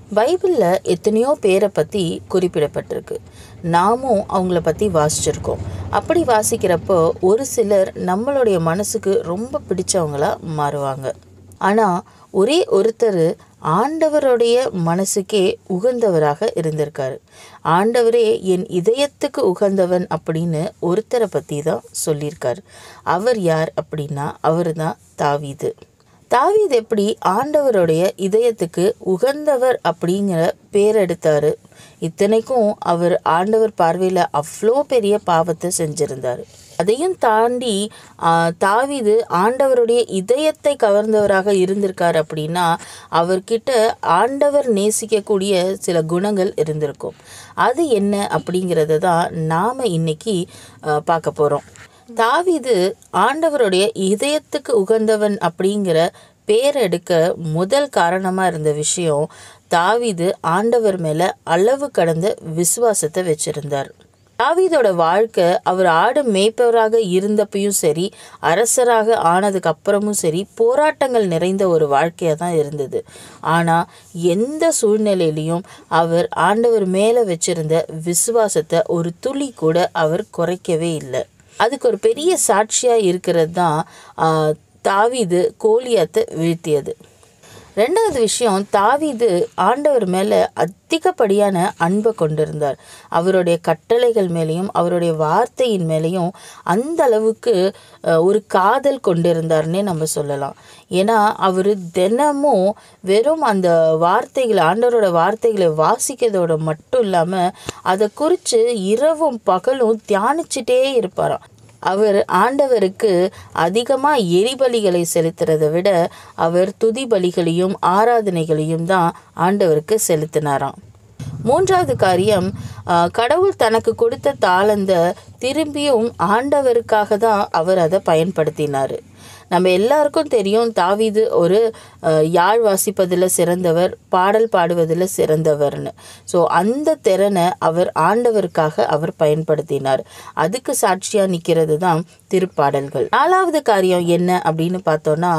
பைபிளில் எத்தனையோ பேரை பற்றி குறிப்பிடப்பட்டிருக்கு நாமும் அவங்கள பற்றி வாசிச்சிருக்கோம் அப்படி வாசிக்கிறப்போ ஒரு சிலர் நம்மளுடைய மனசுக்கு ரொம்ப பிடிச்சவங்களா மாறுவாங்க ஆனால் ஒரே ஒருத்தர் ஆண்டவருடைய மனசுக்கே உகந்தவராக இருந்திருக்காரு ஆண்டவரே என் இதயத்துக்கு உகந்தவன் அப்படின்னு ஒருத்தரை பற்றி தான் சொல்லியிருக்காரு அவர் யார் அப்படின்னா அவர் தான் தாவீது தாவீது எப்படி ஆண்டவருடைய இதயத்துக்கு உகந்தவர் அப்படிங்கிற பேர் எடுத்தாரு இத்தனைக்கும் அவர் ஆண்டவர் பார்வையில் அவ்வளோ பெரிய பாவத்தை செஞ்சிருந்தார் அதையும் தாண்டி ஆ, தாவீது ஆண்டவருடைய இதயத்தை கவர்ந்தவராக இருந்திருக்கார் அப்படின்னா அவர்கிட்ட ஆண்டவர் நேசிக்கக்கூடிய சில குணங்கள் இருந்திருக்கும் அது என்ன அப்படிங்கிறத தான் நாம் இன்னைக்கு ஆ, பார்க்க போகிறோம் தாவீது ஆண்டவருடைய இதயத்துக்கு உகந்தவன் அப்படிங்கிற பேர் எடுக்க முதல் காரணமாக இருந்த விஷயம் தாவீது ஆண்டவர் மேலே அளவு கடந்த விசுவாசத்தை வச்சிருந்தார் தாவீதோட வாழ்க்கை அவர் ஆடு மேய்ப்பவராக இருந்தப்பையும் சரி அரசராக ஆனதுக்கு அப்புறமும் சரி போராட்டங்கள் நிறைந்த ஒரு வாழ்க்கையாக தான் இருந்தது ஆனால் எந்த சூழ்நிலையிலையும் அவர் ஆண்டவர் மேலே வச்சிருந்த விசுவாசத்தை ஒரு துளி கூட அவர் குறைக்கவே இல்லை அதுக்கு ஒரு பெரிய சாட்சியாக இருக்கிறது தான் ஆஹ், தாவீது கோலியாத்தை வீழ்த்தியது ரெண்டாவது விஷயம் தாவீது ஆண்டவர் மேலே அதிகப்படியான அன்பை கொண்டிருந்தார் அவருடைய கட்டளைகள் மேலேயும் அவருடைய வார்த்தையின் மேலேயும் அந்த அளவுக்கு அஹ், ஒரு காதல் கொண்டிருந்தார்னே நம்ம சொல்லலாம் ஏன்னா அவர் தினமும் வெறும் அந்த வார்த்தைகளை ஆண்டவரோட வார்த்தைகளை வாசிக்கிறதோட மட்டும் இல்லாமல் அதை குறித்து இரவும் பகலும் தியானிச்சுட்டே இருப்பாராம் அவர் ஆண்டவருக்கு அதிகமாக எரிபலிகளை செலுத்துறதை விட அவர் துதி பலிகளையும் ஆராதனைகளையும் தான் ஆண்டவருக்கு செலுத்தினாராம் மூன்றாவது காரியம் ஆ, கடவுள் தனக்கு கொடுத்த தாளந்த திரும்பியும் ஆண்டவருக்காக தான் அவர் அதை பயன்படுத்தினார் நம்ம எல்லாருக்கும் தெரியும் தாவீது ஒரு அஹ், யாழ் வாசிப்பதில் சிறந்தவர் பாடல் பாடுவதில் சிறந்தவர்னு ஸோ அந்த திறனை அவர் ஆண்டவருக்காக அவர் பயன்படுத்தினார் அதுக்கு சாட்சியாக நிற்கிறது தான் திருப்பாடல்கள் நாலாவது காரியம் என்ன அப்படின்னு பார்த்தோன்னா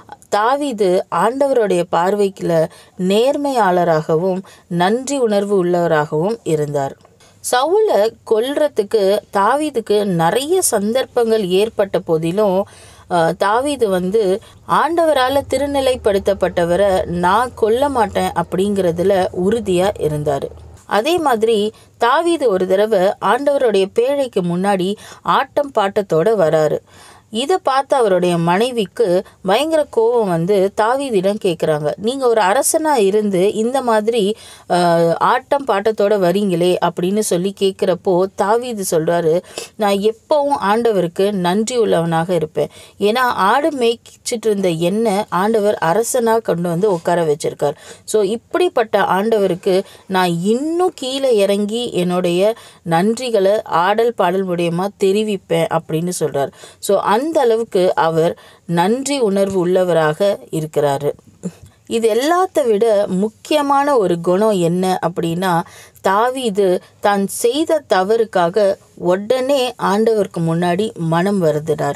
தாவீது ஆண்டவருடைய பார்வைக்குள்ள நேர்மையாளராகவும் நன்றி உணர்வு உள்ளவராகவும் இருந்தார் சவுலை கொல்றதுக்கு தாவீதுக்கு நிறைய சந்தர்ப்பங்கள் ஏற்பட்ட போதிலும் அஹ், தாவீது வந்து ஆண்டவரால் திருநிலைப்படுத்தப்பட்டவரை நான் கொல்ல மாட்டேன் அப்படிங்கிறதுல உறுதியாக இருந்தார் அதே மாதிரி தாவீது ஒரு தடவை ஆண்டவருடைய பேழைக்கு முன்னாடி ஆட்டம் பாட்டத்தோட வராரு இதை பார்த்து அவருடைய மனைவிக்கு பயங்கர கோபம் வந்து தாவீதிடம் கேட்குறாங்க நீங்கள் ஒரு அரசனாக இருந்து இந்த மாதிரி ஆஹ், ஆட்டம் பாட்டத்தோட வரீங்களே அப்படின்னு சொல்லி கேட்குறப்போ தாவீது சொல்கிறாரு நான் எப்போவும் ஆண்டவருக்கு நன்றி உள்ளவனாக இருப்பேன் ஏன்னா ஆடு மேய்ச்சிட்டு இருந்த என்னை ஆண்டவர் அரசனாக கொண்டு வந்து உட்கார வச்சிருக்கார் ஸோ இப்படிப்பட்ட ஆண்டவருக்கு நான் இன்னும் கீழே இறங்கி என்னுடைய நன்றிகளை ஆடல் பாடல் மூலியமா தெரிவிப்பேன் அப்படின்னு சொல்றார் ஸோ அந்த அளவுக்கு அவர் நன்றி உணர்வு உள்ளவராக இருக்கிறாரு இது எல்லாத்த விட முக்கியமான ஒரு குணம் என்ன அப்படின்னா தாவீது தான் செய்த தவறுக்காக உடனே ஆண்டவருக்கு முன்னாடி மனம் வருதினார்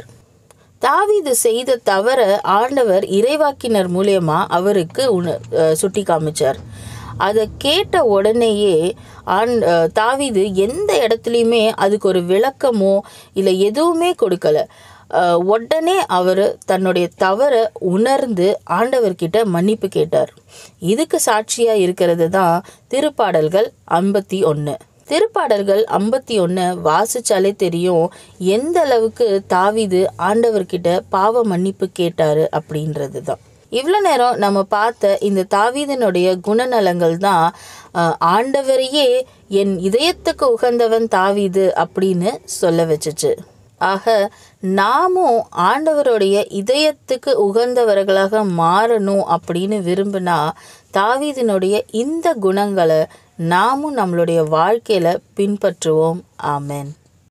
தாவீது செய்த தவற ஆண்டவர் இறைவாக்கினர் மூலியமா அவருக்கு உண சுட்டி காமிச்சார் அதை கேட்ட உடனேயே ஆண் அஹ் தாவீது எந்த இடத்துலையுமே அதுக்கு ஒரு விளக்கமோ இல்லை எதுவுமே கொடுக்கல அஹ் உடனே அவர் தன்னுடைய தவறை உணர்ந்து ஆண்டவர்கிட்ட மன்னிப்பு கேட்டார் இதுக்கு சாட்சியாக இருக்கிறது தான் திருப்பாடல்கள் ஐம்பத்தி ஒன்று திருப்பாடல்கள் ஐம்பத்தி ஒன்று வாசிச்சாலே தெரியும் எந்த அளவுக்கு தாவீது ஆண்டவர்கிட்ட பாவ மன்னிப்பு கேட்டாரு அப்படின்றது தான் இவ்வளோ நேரம் நம்ம பார்த்த இந்த தாவீதனுடைய குணநலங்கள் தான் அஹ், ஆண்டவரையே என் இதயத்துக்கு உகந்தவன் தாவீது அப்படின்னு சொல்ல வச்சுச்சு ஆக நாமும் ஆண்டவருடைய இதயத்துக்கு உகந்தவர்களாக மாறணும் அப்படின்னு விரும்பினா தாவீதினுடைய இந்த குணங்களை நாமும் நம்மளுடைய வாழ்க்கையில பின்பற்றுவோம் ஆமென்